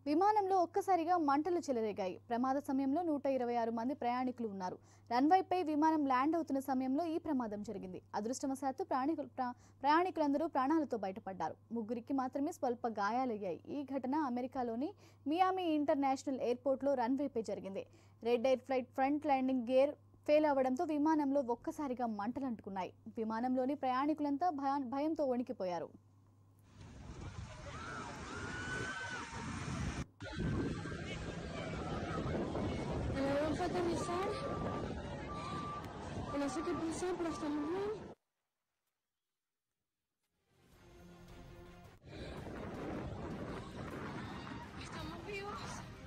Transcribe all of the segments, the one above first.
విమానంలో ఒక్కసారిగా మంటలు చెలరేగాయి ప్రమాద సమయంలో నూట ఇరవై ఆరు మంది ప్రయాణికులు ఉన్నారు రన్వైపై విమానం ల్యాండ్ అవుతున్న సమయంలో ఈ ప్రమాదం జరిగింది అదృష్టవశాత్తు ప్రాణికులు ప్రా- ప్రయాణికులందరూ ప్రాణాలతో బయటపడ్డారు ముగ్గురికి మాత్రమే స్వల్ప గాయాలయ్యాయి ఈ ఘటన అమెరికాలోని మియామి ఇంటర్నేషనల్ ఎయిర్పోర్ట్లో రన్వేపై జరిగింది Red Air flight front landing gear fail అవ్వడంతో విమానంలో ఒక్కసారిగా మంటలు అంటుకున్నాయి విమానంలోని ప్రయాణికులంతా భయా భయంతో వణికిపోయారు El avión fue a aterrizar. Y no sé qué pasó, pero estamos bien. Estamos vivos.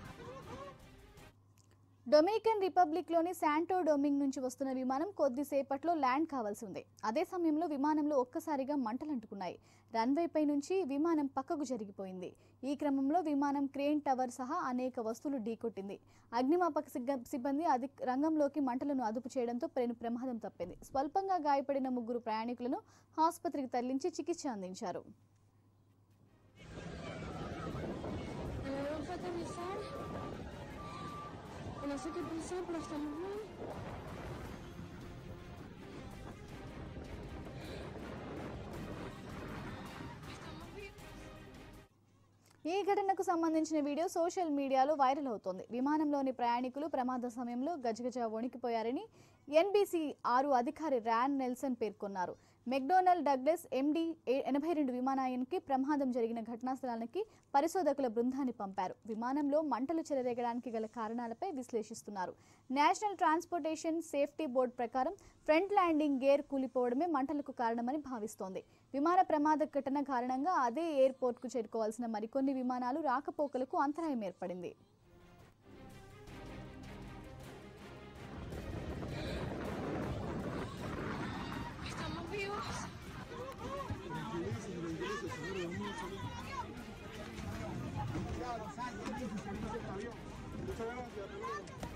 Dominican రిపబ్లిక్లోని శాంటో డొమింగ్ నుంచి వస్తున్న విమానం కొద్దిసేపట్లో ల్యాండ్ కావాల్సి ఉంది అదే సమయంలో విమానంలో ఒక్కసారిగా మంటలంటుకున్నాయి రన్వేపై నుంచి విమానం పక్కకు జరిగిపోయింది ఈ క్రమంలో విమానం క్రేన్ టవర్ సహా అనేక వస్తువులు ఢీకొట్టింది అగ్నిమాపక సిగ్గ- సిబ్బంది అధి రంగంలోకి మంటలను అదుపు చేయడంతో పెను ప్రమాదం తప్పింది స్వల్పంగా గాయపడిన ముగ్గురు ప్రయాణికులను ఆసుపత్రికి తరలించి చికిత్స అందించారు El avión fue a aterrizar. Y no sé qué pasó, pero estamos bien. Estamos vivos. ఈ ఘటనకు సంబంధించిన వీడియో సోషల్ మీడియాలో వైరల్ అవుతోంది విమానంలోని ప్రయాణికులు ప్రమాద సమయంలో గజగజ వణికిపోయారని ఎన్బీసీ ఆరు అధికారి ర్యాన్ నెల్సన్ పేర్కొన్నారు మెక్డోనల్డ్ డగ్లస్ ఎండీ ఎనభై రెండు విమానాయానికి ప్రమాదం జరిగిన ఘటనా స్థలానికి పరిశోధకుల బృందాన్ని పంపారు విమానంలో మంటలు చెలరేగడానికి గల కారణాలపై విశ్లేషిస్తున్నారు నేషనల్ ట్రాన్స్పోర్టేషన్ సేఫ్టీ బోర్డు ప్రకారం ఫ్రంట్ ల్యాండింగ్ గేర్ కూలిపోవడమే మంటలకు కారణమని భావిస్తోంది విమాన ప్రమాద ఘటన కారణంగా అదే ఎయిర్పోర్ట్కు చేరుకోవాల్సిన మరికొన్ని విమానాలు రాకపోకలకు అంతరాయం ఏర్పడింది Estamos vivos. Muchas gracias.